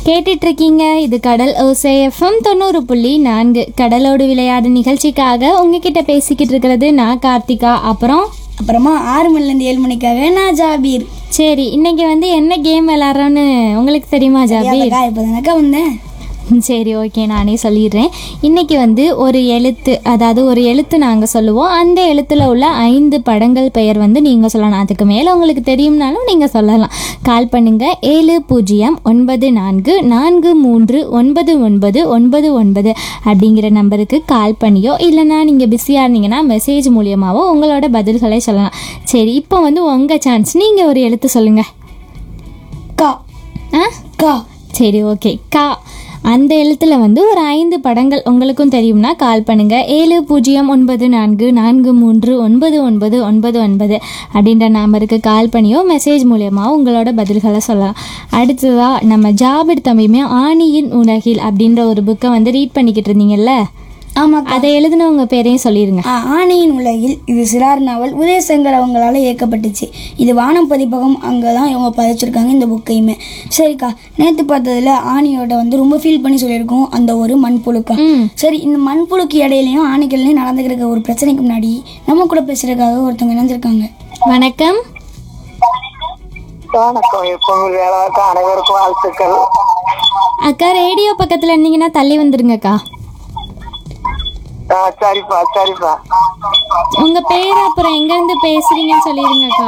கேட்டுட்டு இருக்கீங்க இது கடல் ஓசை எஃப்எம் தொண்ணூறு புள்ளி நான்கு கடலோடு விளையாடு நிகழ்ச்சிக்காக உங்ககிட்ட பேசிக்கிட்டு இருக்கிறது நான் கார்த்திகா அப்புறம் அப்புறமா ஆறு மணிலேருந்து ஏழு மணிக்காக நான் ஜாபீர் சரி இன்னைக்கு வந்து என்ன கேம் விளாட்றோன்னு உங்களுக்கு தெரியுமா ஜாபீர் அக்கா இப்போ தானக்கா வந்தேன் சரி ஓகே நானே சொல்லிடுறேன் இன்னைக்கு வந்து ஒரு எழுத்து அதாவது ஒரு எழுத்து நாங்கள் சொல்லுவோம் அந்த எழுத்துல உள்ள ஐந்து படங்கள் பெயர் வந்து நீங்கள் சொல்லலாம் அதுக்கு மேலே உங்களுக்கு தெரியும்னாலும் நீங்கள் சொல்லலாம் கால் பண்ணுங்க ஏழு பூஜ்ஜியம் ஒன்பது நான்கு நான்கு மூன்று ஒன்பது ஒன்பது ஒன்பது ஒன்பது அப்படிங்கிற நம்பருக்கு கால் பண்ணியோ இல்லைன்னா நீங்கள் பிஸியாக இருந்தீங்கன்னா மெசேஜ் மூலியமாவோ உங்களோட பதில்களை சொல்லலாம் சரி இப்போ வந்து உங்கள் சான்ஸ் நீங்கள் ஒரு எழுத்து சொல்லுங்கள் கா ஆ கா சரி ஓகே கா அந்த எழுத்துல வந்து ஒரு ஐந்து படங்கள் உங்களுக்கும் தெரியும்னா கால் பண்ணுங்க ஏழு பூஜ்ஜியம் ஒன்பது நான்கு நான்கு மூன்று ஒன்பது ஒன்பது ஒன்பது ஒன்பது அப்படின்ற நம்பருக்கு கால் பண்ணியோ மெசேஜ் மூலியமாக உங்களோட பதில்களை சொல்லலாம் அடுத்ததா நம்ம ஜாபிர் தம்பியுமே ஆணியின் உலகில் அப்படின்ற ஒரு புக்கை வந்து ரீட் பண்ணிக்கிட்டு இருந்தீங்கல்ல ஆமாக்கா அதை எழுதினவங்க பேரையும் சொல்லிடுங்க ஆ, ஆணையின் உலகில் இது சிறார் நாவல் உதயசங்கர் அவங்களால இயக்கப்பட்டுச்சு இது வானம் பதிப்பகம் அங்கே தான் இவங்க பதிச்சிருக்காங்க இந்த புக்கையுமே சரிக்கா நேற்று பார்த்ததுல ஆணியோட வந்து ரொம்ப ஃபீல் பண்ணி சொல்லியிருக்கோம் அந்த ஒரு மண்புழுக்கா ம் சரி இந்த மண்புழுக்கு இடையிலையும் ஆணைகள்லையும் நடந்துக்கிற ஒரு பிரச்சனைக்கு முன்னாடி நம்ம கூட பேசுறதுக்காக ஒருத்தவங்க இணைஞ்சிருக்காங்க வணக்கம் வணக்கம் எப்பவும் வேலைவாக்க அனைவருக்கும் வாழ்த்துக்கள் அக்கா ரேடியோ பக்கத்தில் இருந்தீங்கன்னா தள்ளி வந்துருங்கக்கா ஆ, சரிப்பா சரிப்பா உங்கள் பேர் அப்புறம் எங்கேருந்து பேசுகிறீங்கன்னு சொல்லிடுங்கக்கா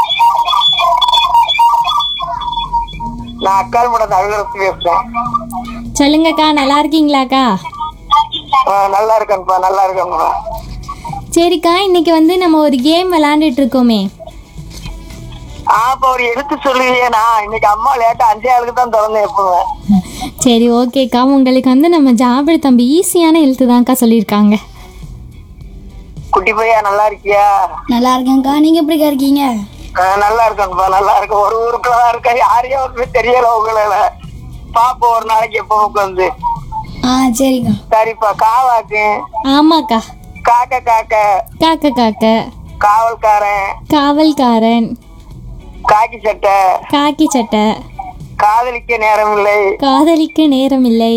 நான் அக்கால் கூட அழகரசு பேசுறேன் சொல்லுங்கக்கா நல்லா இருக்கீங்களாக்கா ஆ, நல்லா இருக்கேன்ப்பா நல்லா இருக்கேன்ப்பா சரிக்கா இன்னைக்கு வந்து நம்ம ஒரு கேம் விளையாண்டுட்டு இருக்கோமே ஆ இப்ப ஒரு எடுத்து சொல்லுவியேனா இன்னைக்கு அம்மா லேட்டா அஞ்சே ஆளுக்கு தான் திறந்தேன் எப்பவுமே சரி ஓகேக்கா உங்களுக்கு வந்து நம்ம ஜாபிர் தம்பி ஈஸியான எழுத்து தான்க்கா சொல்லியிருக்காங்க குட்டி பையா நல்லா இருக்கியா நல்லா இருக்கேன்க்கா நீங்கள் எப்படிக்கா இருக்கீங்க ஆ, நல்லா இருக்கேன்ப்பா நல்லா இருக்கேன் ஒரு ஊருக்குள்ள தான் இருக்கேன் யாரையும் ஒன்றுமே தெரியல உங்களால பாப்போம் ஒரு நாளைக்கு எப்போ உட்காந்து ஆ சரிக்கா சரிப்பா காவாக்கு ஆமாக்கா காக்க காக்க காக்க காக்க காவல்காரன் காவல்காரன் காக்கி சட்டை காக்கி சட்டை காதலிக்க நேரம் இல்லை காதலிக்க நேரமில்லை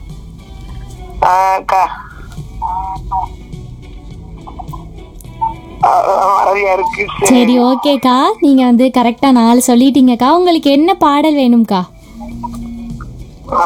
மறதியா இருக்கு சரி ஓகேக்கா நீங்கள் வந்து கரெக்டாக நாலு சொல்லிட்டீங்கக்கா உங்களுக்கு என்ன பாடல் வேணும்க்கா ஆ.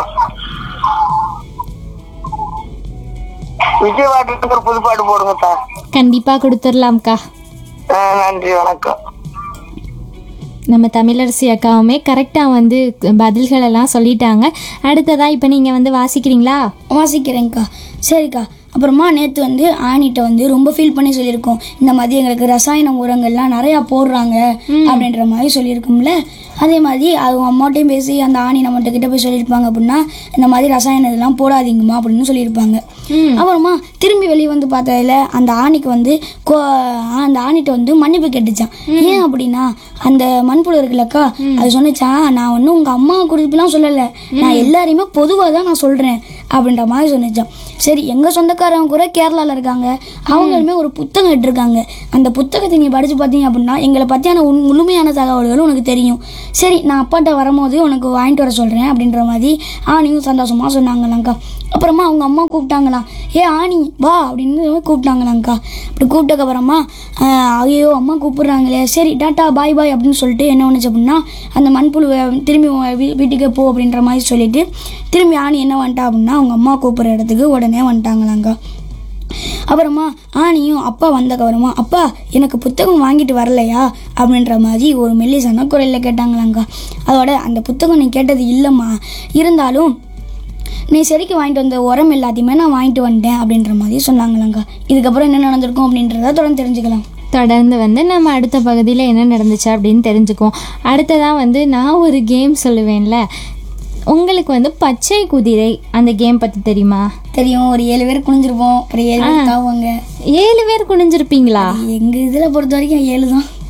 விஜய் பாட்டுக்கு ஒரு புது பாட்டு போடுங்க சார் கண்டிப்பாக கொடுத்துடலாம்க்கா நன்றி வணக்கம் நம்ம தமிழரசி அக்காவுமே கரெக்டாக வந்து பதில்கள் எல்லாம் சொல்லிட்டாங்க அடுத்ததாக இப்போ நீங்கள் வந்து வாசிக்கிறீங்களா வாசிக்கிறேன்க்கா சரிக்கா அப்புறமா நேற்று வந்து ஆணிட்ட வந்து ரொம்ப ஃபீல் பண்ணி சொல்லியிருக்கோம் இந்த மாதிரி எங்களுக்கு ரசாயன உரங்கள்லாம் நிறையா போடுறாங்க அப்படின்ற மாதிரி சொல்லியிருக்கோம்ல அதே மாதிரி அவங்க அம்மாட்டையும் பேசி அந்த ஆணி நம்மகிட்ட கிட்ட போய் சொல்லியிருப்பாங்க அப்படின்னா இந்த மாதிரி ரசாயனம் இதெல்லாம் போடாதீங்கம்மா அப்படின்னு சொல்லியிருப்பாங்க அப்புறமா திரும்பி வெளியே வந்து பார்த்ததுல அந்த ஆணிக்கு வந்து கோ- அந்த ஆணிட்ட வந்து மன்னிப்பு கேட்டுச்சான் ஏன் அப்படின்னா அந்த மண்புழு இருக்குல்லக்கா அது சொன்னிச்சான் நான் ஒன்றும் உங்கள் அம்மா குறிப்பிலாம் சொல்லலை நான் எல்லாரையுமே பொதுவாக தான் நான் சொல்கிறேன் அப்படின்ற மாதிரி சொன்னிச்சான் சரி எங்கள் சொந்தக்காரங்க கூட கேரளாவில் இருக்காங்க அவங்களுமே ஒரு புத்தகம் எடுத்திருக்காங்க அந்த புத்தகத்தை நீ படித்து பார்த்தீங்க அப்படின்னா எங்களை பற்றியான உண் முழுமையான தகவல்கள் உனக்கு தெரியும் சரி நான் அப்பாட்ட வரும்போது உனக்கு வாங்கிட்டு வர சொல்கிறேன் அப்படின்ற மாதிரி ஆணியும் சந்தோஷமாக சொன்னாங்களாங்க்கா அப்புறமா அவங்க அம்மா கூப்பிட்டாங்களாம் ஏ ஆணி வா அப்படின்னு கூப்பிட்டாங்களாங்க்கா அப்படி கூப்பிட்டக்கு அப்புறமா ஆஹ், ஐயோ அம்மா கூப்பிடுறாங்களே சரி டாட்டா பாய் பாய் அப்படின்னு சொல்லிட்டு என்ன பண்ணுச்சு அப்படின்னா அந்த மண்புழுவை திரும்பி உன் வீ- வீட்டுக்கே போ அப்படின்ற மாதிரி சொல்லிட்டு திரும்பி ஆணி என்ன வந்துட்டா அப்படின்னா அவங்க அம்மா கூப்பிட்ற இடத்துக்கு உடனே வந்துட்டாங்களாங்க்கா அப்புறமா ஆணியும் அப்பா வந்தக்கப்புறமா அப்பா எனக்கு புத்தகம் வாங்கிட்டு வரலையா அப்படின்ற மாதிரி ஒரு மெல்லிசான குரலில் கேட்டாங்களாங்க்கா அதோட அந்த புத்தகம் நீ கேட்டது இல்லைம்மா இருந்தாலும் நீ சரிக்கு வாங்கிட்டு வந்த உரம் எல்லாத்தையுமே நான் வாங்கிட்டு வந்துட்டேன் அப்படின்ற மாதிரி சொன்னாங்களாங்க்கா இதுக்கப்புறம் என்ன நடந்திருக்கும் அப்படின்றத தொடர்ந்து தெரிஞ்சுக்கலாம் தொடர்ந்து வந்து நம்ம அடுத்த பகுதியில் என்ன நடந்துச்சு அப்படின்னு தெரிஞ்சுக்குவோம் அடுத்ததாக வந்து நான் ஒரு கேம் சொல்லுவேன்ல உங்களுக்கு வந்து பச்சை குதிரை அந்த கேம் பற்றி தெரியுமா தெரியும் ஒரு ஏழு பேர் குனிஞ்சிருப்போம் ஒரு ஏழு பேர் தாவுவாங்க ஏழு பேர் குனிஞ்சிருப்பீங்களா எங்கள் இதில் பொறுத்த வரைக்கும் ஏழு தான்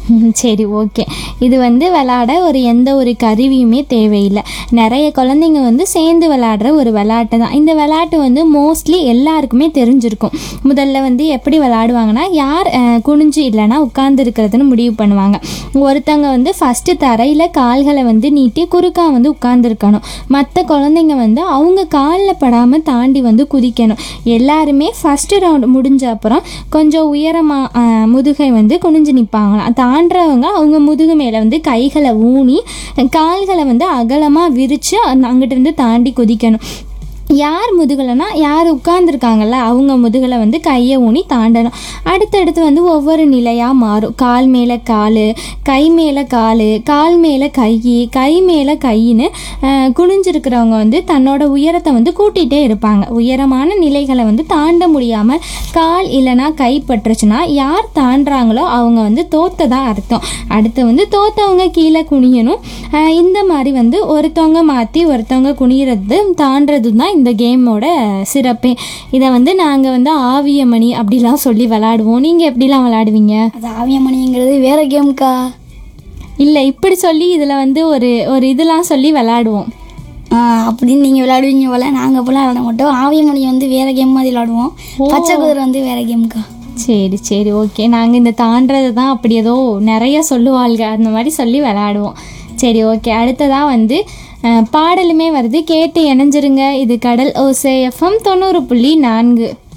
ம், சரி ஓகே இது வந்து விளாட ஒரு எந்த ஒரு கருவியுமே தேவையில்லை நிறைய குழந்தைங்க வந்து சேர்ந்து விளாடுற ஒரு விளாட்டு தான் இந்த விளாட்டு வந்து மோஸ்ட்லி எல்லாருக்குமே தெரிஞ்சிருக்கும் முதல்ல வந்து எப்படி விளாடுவாங்கன்னா யார் அஹ், குனிஞ்சு இல்லைன்னா உட்கார்ந்து இருக்கிறதுன்னு முடிவு பண்ணுவாங்க ஒருத்தங்க வந்து ஃபஸ்ட்டு தரையில் கால்களை வந்து நீட்டி குறுக்கா வந்து உட்கார்ந்துருக்கணும் மற்ற குழந்தைங்க வந்து அவங்க காலில் படாமல் தாண்டி வந்து குதிக்கணும் எல்லாருமே ஃபஸ்ட்டு ரவுண்ட் முடிஞ்ச அப்புறம் கொஞ்சம் உயரமாக முதுகை வந்து குனிஞ்சு நிற்பாங்களாம் தாண்டுறவங்க அவங்க முதுகு மேலே வந்து கைகளை ஊனி கால்களை வந்து அகலமாக விரித்து அங்கிட்டு இருந்து தாண்டி குதிக்கணும் யார் முதுகலைனா யார் உட்கார்ந்துருக்காங்கல்ல அவங்க முதுகலை வந்து கையை ஊனி தாண்டணும் அடுத்தடுத்து வந்து ஒவ்வொரு நிலையாக மாறும் கால் மேலே கால் கை மேலே கால் கால் மேலே கை கை மேலே கைன்னு அஹ், குனிஞ்சிருக்கிறவங்க வந்து தன்னோட உயரத்தை வந்து கூட்டிகிட்டே இருப்பாங்க உயரமான நிலைகளை வந்து தாண்ட முடியாமல் கால் இல்லைனா கை பட்டுருச்சுன்னா யார் தாண்டுறாங்களோ அவங்க வந்து தோத்ததா அர்த்தம் அடுத்து வந்து தோத்தவங்க கீழே குனியணும் அஹ், இந்த மாதிரி வந்து ஒருத்தவங்க மாற்றி ஒருத்தவங்க குனிகிறது தாண்டுறது தான் இந்த கேமோட சிறப்பே இதை வந்து நாங்கள் வந்து ஆவியமணி அப்படிலாம் சொல்லி விளாடுவோம் நீங்கள் எப்படிலாம் விளாடுவீங்க அது ஆவியமணிங்கிறது வேற கேம்க்கா இல்லை இப்படி சொல்லி இதில் வந்து ஒரு ஒரு இதெல்லாம் சொல்லி விளாடுவோம் அப்படின்னு நீங்கள் விளையாடுவீங்க போல நாங்கள் அப்போலாம் விளையாட மாட்டோம் ஆவியமணி வந்து வேற கேம் மாதிரி விளையாடுவோம் பச்சை குதிரை வந்து வேற கேம்க்கா சரி சரி ஓகே நாங்கள் இந்த தாண்டது தான் அப்படி ஏதோ நிறைய சொல்லுவாள்க அந்த மாதிரி சொல்லி விளையாடுவோம் சரி ஓகே அடுத்ததாக வந்து அஹ், பாடலுமே வருது கேட்டு இணைஞ்சிருங்க இது கடல் ஓசே எஃப்எம் தொண்ணூறு புள்ளி நான்கு